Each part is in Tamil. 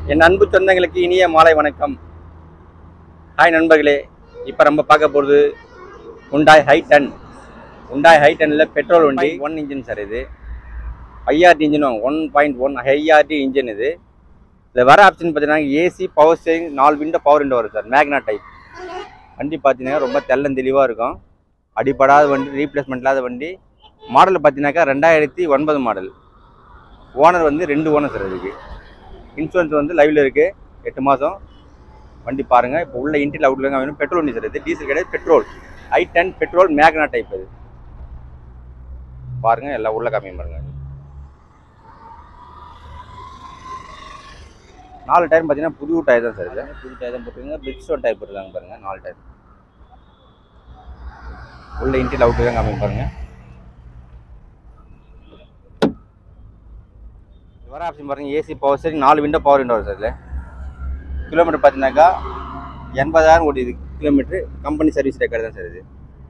என் அன்பு சொந்தங்களுக்கு இனிய மாலை வணக்கம் ஹாய் நண்பர்களே இப்போ நம்ம பார்க்க போகிறது Hyundai i ten Hyundai i டன்னில் பெட்ரோல் வண்டி ஒன் இன்ஜின் சார் இது ஐஆர்டி இன்ஜினும் one point one IRD engine இது இதில் வர ஆப்ஷன் பார்த்தீங்கன்னா ஏசி பவர் ஸ்டேரிங் நாலு விண்டோ பவர் விண்டோ வரும் சார் மேக்னா டைப் வண்டி பார்த்தீங்கன்னா ரொம்ப தெள்ளம் தெளிவாக இருக்கும் அடிப்படாத வண்டி ரீப்ளேஸ்மெண்ட் இல்லாத வண்டி மாடல் பார்த்தீங்கன்னாக்கா ரெண்டாயிரத்தி ஒன்பது மாடல் ஓனர் வந்து ரெண்டு ஓனர் சார் இதுக்கு இன்சூரன்ஸ் வந்து லைவ்ல இருக்குது எட்டு மாதம் வண்டி பாருங்கள் இப்போ உள்ள இன்டீரியல் அவுட்ல வேணும் பெட்ரோல் வண்டி சார் இது டீசல் கிடையாது petrol i ten petrol Magna type இது பாருங்கள் எல்லாம் உள்ள கம்மி பாருங்க நாலு டயர் பார்த்தீங்கன்னா புது டயர் தான் சார் இது புது டயர் தான் போட்டுருங்க பிக் ஸ்டோன் டைப் போட்டுருக்காங்க பாருங்கள் நாலு டயர் உள்ள இன்டீரியல் அவுட்ல தான் கம்மி பாருங்கள் வர ஆப்ஷன் பாருங்க ஏசி பவர் ஸ்டேரிங் நாலு விண்டோ பவர் விண்டோ வரும் சார் இதில் கிலோமீட்டர் பார்த்தீங்கன்னாக்கா எண்பதாயிரம் ஓடிது கிலோமீட்டர் கம்பெனி சர்வீஸ் ரெக்கார்டு தான் சார் இது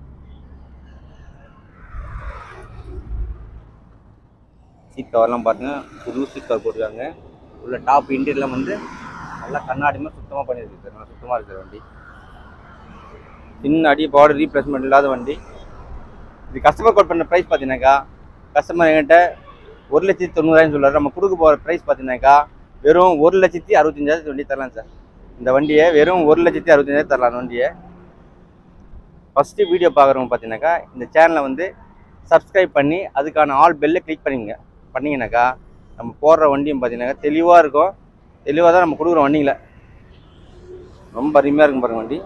சீட் கவர்லாம் பாருங்க புது சீட் கவர் போட்டிருக்காங்க உள்ள டாப் இன்டீரியர்லாம் வந்து நல்லா கண்ணாடி மாதிரி சுத்தமாக பண்ணியிருக்கு சார் நல்லா சுத்தமாக இருக்குது வண்டி சின்ன அடி பவர் ரீப்ளேஸ்மெண்ட் இல்லாத வண்டி இது கஸ்டமர் கோட் பண்ண ப்ரைஸ் பார்த்தீங்கன்னாக்கா கஸ்டமர் என்கிட்ட ஒரு லட்சத்தி தொண்ணூறாயிரம் சொல்றாரு நம்ம கொடுக்க போகிற ப்ரைஸ் பார்த்தீங்கன்னாக்கா வெறும் ஒரு லட்சத்தி அறுபத்தஞ்சாயிரத்து வண்டி தரலாம் சார் இந்த வண்டியை வெறும் ஒரு லட்சத்தி அறுபத்தஞ்சாயிரம் தரலாம் அந்த வண்டியை ஃபஸ்ட்டு வீடியோ பார்க்குறவங்க பார்த்தீங்கன்னாக்கா இந்த சேனலை வந்து சப்ஸ்கிரைப் பண்ணி அதுக்கான ஆல் பெல்லை கிளிக் பண்ணிங்க பண்ணிங்கனாக்கா நம்ம போடுற வண்டியும் பார்த்தீங்கன்னாக்கா தெளிவாக இருக்கும் தெளிவாக தான் நம்ம கொடுக்குற வண்டிங்கள ரொம்ப அருமையாக இருக்கும் பாருங்க வண்டி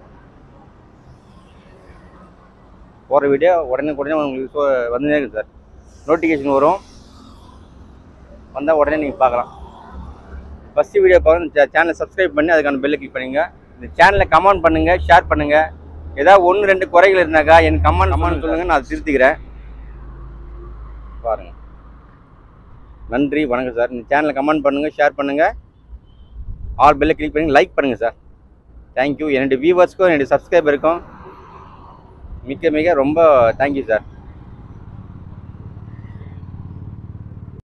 போகிற வீடியோ உடனே உடனே உங்களுக்கு ஷோ வந்துனே இருக்குது சார் நோட்டிஃபிகேஷன் வரும் வந்தால் உடனே நீங்கள் பார்க்கலாம் ஃபஸ்ட்டு வீடியோ பார்க்க சேனலை சப்ஸ்கிரைப் பண்ணி அதுக்கான பெல்லை கிளிக் பண்ணுங்க இந்த சேனலை கமெண்ட் பண்ணுங்கள் ஷேர் பண்ணுங்கள் ஏதாவது ஒன்று ரெண்டு குறைகள் இருந்தாக்கா எனக்கு கமெண்ட் கமெண்ட் சொல்லுங்கள் நான் அதை திருத்திக்கிறேன் பாருங்கள் நன்றி வணக்கம் சார் இந்த சேனலை கமெண்ட் பண்ணுங்கள் ஷேர் பண்ணுங்கள் ஆல் பெல்லை கிளிக் பண்ணி லைக் பண்ணுங்கள் சார் தேங்க்யூ என்னுடைய வியூவர்ஸ்க்கும் என்னுடைய சப்ஸ்கிரைபருக்கும் மிக்க மிக ரொம்ப தேங்க்யூ சார்